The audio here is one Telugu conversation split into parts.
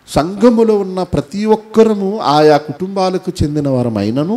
సంఘములో ఉన్న ప్రతి ఒక్కరము ఆయా కుటుంబాలకు చెందిన వారమైనను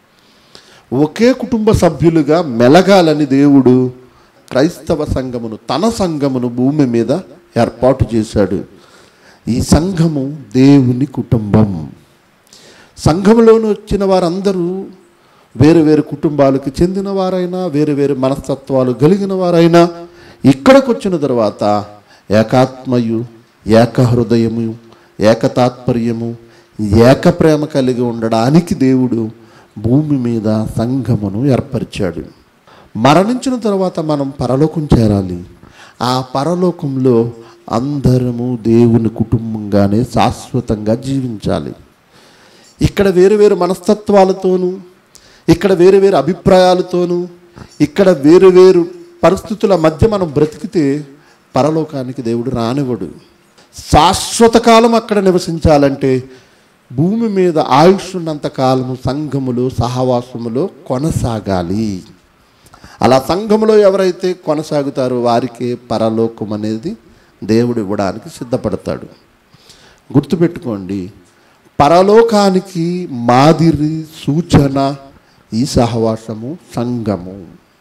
ఒకే కుటుంబ సభ్యులుగా మెలగాలని దేవుడు క్రైస్తవ సంఘమును తన సంఘమును భూమి మీద ఏర్పాటు చేశాడు ఈ సంఘము దేవుని కుటుంబం సంఘంలోని వచ్చిన వారందరూ వేరు వేరు కుటుంబాలకు చెందిన వారైనా వేరు వేరు మనస్తత్వాలు కలిగిన వారైనా ఇక్కడికి వచ్చిన తర్వాత ఏకాత్మయు ఏక హృదయము ఏకతాత్పర్యము ఏక ప్రేమ కలిగి ఉండడానికి దేవుడు భూమి మీద సంఘమును ఏర్పరిచాడు మరణించిన తర్వాత మనం పరలోకం చేరాలి ఆ పరలోకంలో అందరము దేవుని కుటుంబంగానే శాశ్వతంగా జీవించాలి ఇక్కడ వేరు వేరు మనస్తత్వాలతోనూ ఇక్కడ వేరు వేరు అభిప్రాయాలతోనూ ఇక్కడ వేరు వేరు పరిస్థితుల మధ్య మనం బ్రతికితే పరలోకానికి దేవుడు రానివ్వడు శాశ్వత కాలం అక్కడ నివసించాలంటే భూమి మీద ఆయుష్ ఉన్నంత కాలము సంఘములో సహవాసములో కొనసాగాలి అలా సంఘములో ఎవరైతే కొనసాగుతారో వారికే పరలోకం అనేది దేవుడు ఇవ్వడానికి సిద్ధపడతాడు గుర్తుపెట్టుకోండి పరలోకానికి మాదిరి సూచన ఈ సహవాసము సంఘము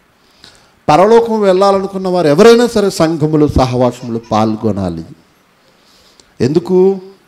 పరలోకం వెళ్ళాలనుకున్న వారు ఎవరైనా సరే సంఘములు సహవాసములు పాల్గొనాలి ఎందుకు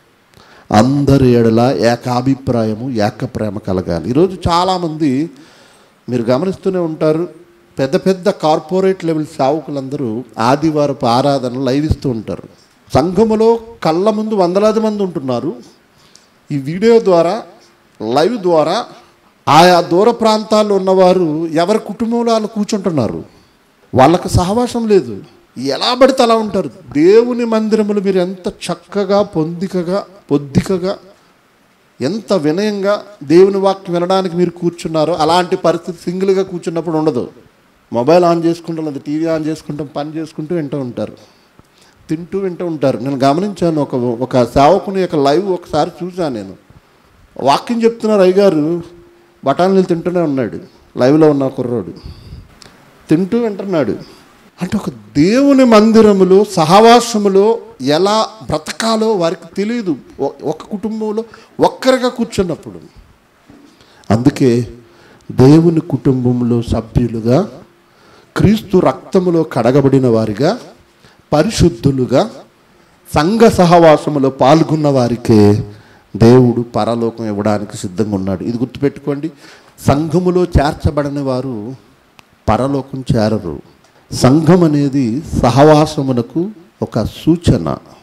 అందరి ఎడల ఏకాభిప్రాయము ఏక ప్రేమ కలగాలి ఈరోజు చాలామంది మీరు గమనిస్తూనే ఉంటారు పెద్ద పెద్ద కార్పొరేట్ లెవెల్ సేవకులందరూ ఆదివారపు ఆరాధన లైవ్ ఇస్తూ ఉంటారు సంఘములో కళ్ళ ముందు వందలాది మంది ఉంటున్నారు ఈ వీడియో ద్వారా లైవ్ ద్వారా ఆయా దూర ప్రాంతాల్లో ఉన్నవారు ఎవరి కుటుంబంలో వాళ్ళు కూర్చుంటున్నారు వాళ్ళకు సహవాసం లేదు ఎలా పడితే అలా ఉంటారు దేవుని మందిరములు మీరు ఎంత చక్కగా పొందికగా పొద్దికగా ఎంత వినయంగా దేవుని వాక్యం వినడానికి మీరు కూర్చున్నారో అలాంటి పరిస్థితి సింగిల్గా కూర్చున్నప్పుడు ఉండదు మొబైల్ ఆన్ చేసుకుంటాం లేదా టీవీ ఆన్ చేసుకుంటాం పని చేసుకుంటూ వింటూ ఉంటారు తింటూ వింటూ ఉంటారు నేను గమనించాను ఒక ఒక సేవకుని యొక్క లైవ్ ఒకసారి చూశాను నేను వాక్యం చెప్తున్నారు అయ్యగారు బఠానీలు తింటూనే ఉన్నాడు లైవ్లో ఉన్న కుర్రోడు తింటూ వింటున్నాడు అంటే ఒక దేవుని మందిరములో సహవాసములో ఎలా బ్రతకాలో వారికి తెలియదు ఒ- ఒక కుటుంబంలో ఒక్కరిగా కూర్చున్నప్పుడు అందుకే దేవుని కుటుంబంలో సభ్యులుగా క్రీస్తు రక్తములో కడగబడిన వారిగా పరిశుద్ధులుగా సంఘ సహవాసములో పాల్గొన్న వారికే దేవుడు పరలోకం ఇవ్వడానికి సిద్ధంగా ఉన్నాడు ఇది గుర్తుపెట్టుకోండి సంఘములో చేర్చబడని వారు పరలోకం చేరరు సంఘం అనేది సహవాసమునకు ఒక సూచన